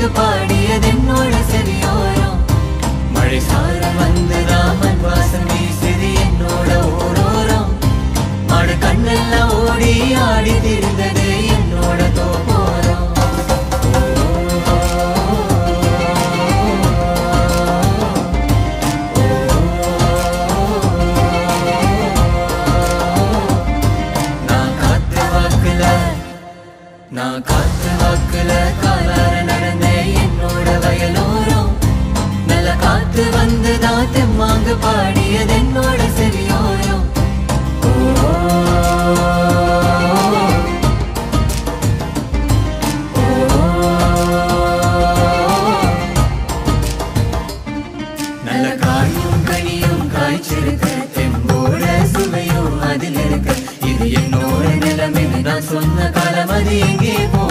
தெம்மாங்கு பாடியது என்னோட செவியோரம் மழை சாரல் வந்து ராமன் வாசம் வீசுது என்னோட ஓரோரம் மாடு கண்ணெல்லாம் ஓடி ஆடி திரிந்தது என்னோட தோப்போரம் நான் காத்து வாக்குல நான் காத்து வாக்குல காலார நடந்தேன் என்னோட வயலோரம் நல்ல காத்து வந்து தான் தெம்மாங்கு பாடியது என்னோட செவியோரம் நல்ல காயும் கனியும் காய்ச்சிருக்க தெம்போட சுவையும் அதில் இருக்க இது என்னோட நிலைமை நான் சொன்ன காலம் அது எங்கே போ